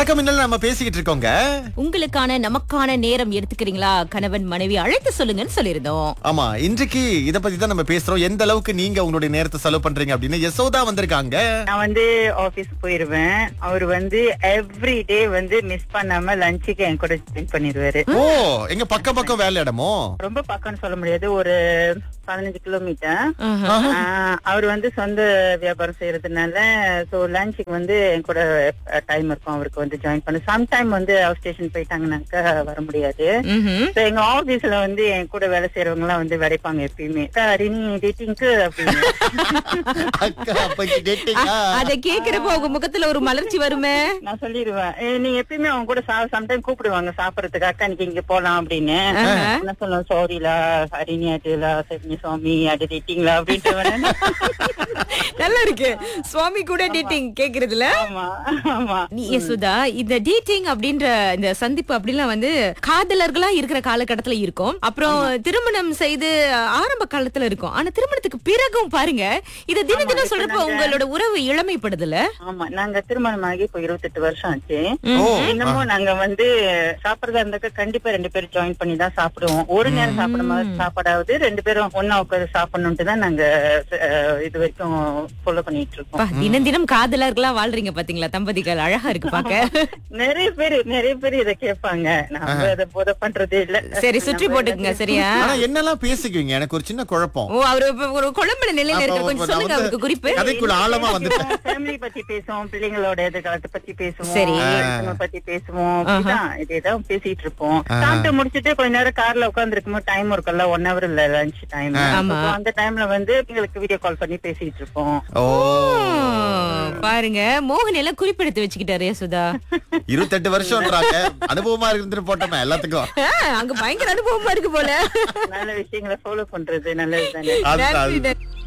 வணக்கம் இன்னும் நம்ம பேசிக்கிட்டு இருக்கோங்க உங்களுக்கான நமக்கான நேரம் எடுத்துக்கிறீங்களா கணவன் மனைவி அழைத்து சொல்லுங்கன்னு சொல்லியிருந்தோம் ஆமா இன்றைக்கு இத பத்தி தான் நம்ம பேசுறோம் எந்த அளவுக்கு நீங்க உங்களுடைய நேரத்தை செலவு பண்றீங்க அப்படின்னு யசோதா வந்திருக்காங்க நான் வந்து ஆபீஸ் போயிருவேன் அவர் வந்து எவ்ரி டே வந்து மிஸ் பண்ணாம லஞ்சுக்கு என் கூட ஸ்பெண்ட் பண்ணிடுவாரு ஓ எங்க பக்கம் பக்கம் வேலை இடமோ ரொம்ப பக்கம்னு சொல்ல முடியாது ஒரு பதினஞ்சு கிலோமீட்டர் ஆஹா. அவர் வந்து சொந்த வியாபாரம் செய்யறதுனால சோ லஞ்சுக்கு வந்து என் கூட டைம் இருக்கும் அவருக்கு வந்து ஜாயின் பண்ண சம்டைம் வந்து அவர் ஸ்டேஷன் போயிட்டாங்கன்னாக்கா வர முடியாது ம்ஹும். So, எங்க ஆபீஸ்ல வந்து என் கூட வேலை செய்யறவங்க எல்லாம் வந்து விடைப்பாங்க எப்பயுமே அக்கா, ரினி டேட்டிங்க்கு அப்படின்னு அக்கா அப்பக்கு டேட்டிங்கா அத கேக்குறப்ப உங்க முகத்துல ஒரு மலர்ச்சி வருமே நான் சொல்லிடுவேன் ஏ, நீ எப்பயுமே அவங்க கூட சம்டைம் கூப்பிடுவாங்க சாப்பிடறதுக்கு அக்கா இன்னைக்கு இங்க போலாம் அப்படின்னு என்ன சொல்லுவேன் சாரிலா ஹரிணி ஆட்டுலா சரி சுவாமி அது டேட்டிங்களா அப்படின்ட்டு வரேன். நல்லா இருக்கு சுவாமி கூட டேட்டிங் கேக்குறதுல ஆமா ஆமா நீ யசுதா இந்த டேட்டிங் அப்படின்ற இந்த சந்திப்பு அப்படிலாம் வந்து காதலர்களா இருக்கிற காலகட்டத்துல இருக்கும் அப்புறம் திருமணம் செய்து ஆரம்ப காலத்துல இருக்கும் ஆனா திருமணத்துக்கு பிறகும் பாருங்க இத தின தினம் சொல்றப்ப உங்களோட உறவு இளமைப்படுதுல ஆமா நாங்க திருமணம் ஆகி இப்போ இருபத்தெட்டு வருஷம் ஆச்சு ஓ இன்னமும் நாங்க வந்து சாப்பிடறதா இருந்தாக்க கண்டிப்பா ரெண்டு பேரும் ஜாயின் பண்ணி தான் சாப்பிடுவோம் ஒரு நேரம் சாப்பிடும் போது சாப்பாடாவது ரெண்டு பேரும் ஒன்னா உட்காந்து சாப்பிடணும்ட்டு தான் நாங்க அஹ், இது வரைக்கும் ஃபாலோ பண்ணிட்டு இருக்கோம் பா, தினம் தினம் காதலர்களா வாழ்றீங்க பாத்தீங்களா தம்பதிகள் அழகா இருக்கு பாக்க நிறைய பேர் நிறைய பேர் இத கேட்பாங்க நம்ம இத போத பண்றதே இல்ல சரி சுற்றி போட்டுக்குங்க சரியா ஆனா என்னெல்லாம் பேசிக்குவீங்க எனக்கு ஒரு சின்ன குழப்பம் ஓ அவரு இப்ப ஒரு குழம்புல நிலையில இருக்க அப்ப கொஞ்சம் நான் சொல்லுங்க வந்து அவருக்கு குறிப்பு கதைக்குள்ள ஆழமா வந்துட்டேன் ஃபேமிலி பத்தி பேசுவோம் பிள்ளைங்களோட எதிர்காலத்தை பத்தி பேசுவோம் சரி. personal பத்தி பேசுவோம் இப்படிதான் இதேதான் பேசிட்டு இருப்போம் சாப்பிட்டு முடிச்சிட்டு கொஞ்ச நேரம் கார்ல உட்கார்ந்து இருக்கும்போது டைம் இருக்கும்ல ஒன் ஹவர் இல்ல லஞ்ச் டைம் ஆமா. அந்த டைம்ல வந்து எங்களுக்கு வீடியோ கால் பண்ணி பேசிட்டு இருப்போம் ஓ பாருங்க மோகன் எல்லாம் குறிப்பெடுத்து வச்சுக்கிட்டாரு யசுதா இருபத்தெட்டு வருஷம்ன்றாங்க அனுபவமா இருந்துட்டு போட்டோமே எல்லாத்துக்கும் ஆ, அங்க பயங்கர அனுபவமா இருக்கு போல நல்ல விஷயங்களை ஃபாலோ பண்றது நல்லது தானே அது- நன்றி, அது- நன்றி.